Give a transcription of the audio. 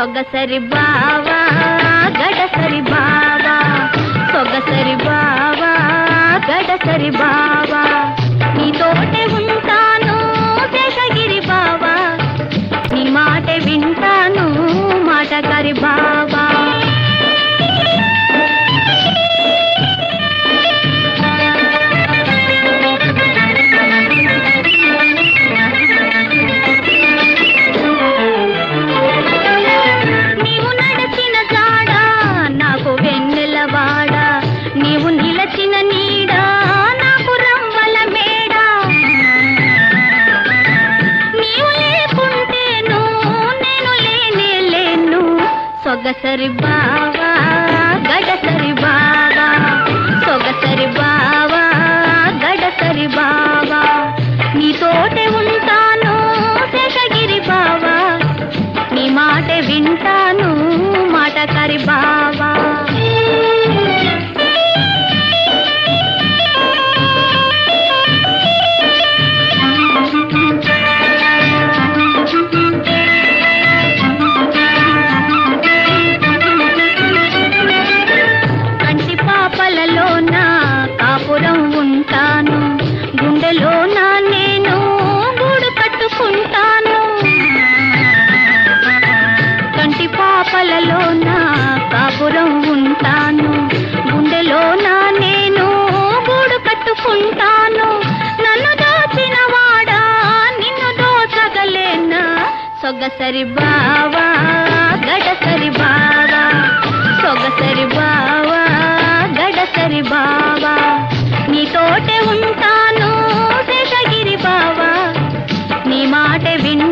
సొగసరి బావా గడసరి బావా సొగసరి బావా గడసరి బావా నీతోటే ఉంటాను శేషగిరి బావా నీ మాట వింటాను మాటగారి బావా నీవు నడిచిన జాడ నాకు వెన్నెలవాడ నీవు నిలచిన నీడ నాకు రంవల మేడ నీవు లేకుంటేను నేను లేనే లేను సొగసరి బావా గడసరి బావా సొగసరి బావా గడసరి బావా నీతోటే ఉంటాను శేషగిరి బావా నీ మాట వింటాను మాటకారి బావా కంటి పాపలలో నా కాపురం ఉంటాను గుండెలో నా నేను గూడు కట్టుకుంటాను కంటి పాపలలో నా కాపురం ఉంటాను గుండెలో నా నేను గూడు కట్టుకుంటాను నన్ను దోచిన వాడా నిన్ను దోచగలేనా సొగసరి బావా గడసరి బావా సొగసరి బావా గడసరి బావా నీతోటే ఉంటాను శేషగిరి బావా నీ మాట వింటాను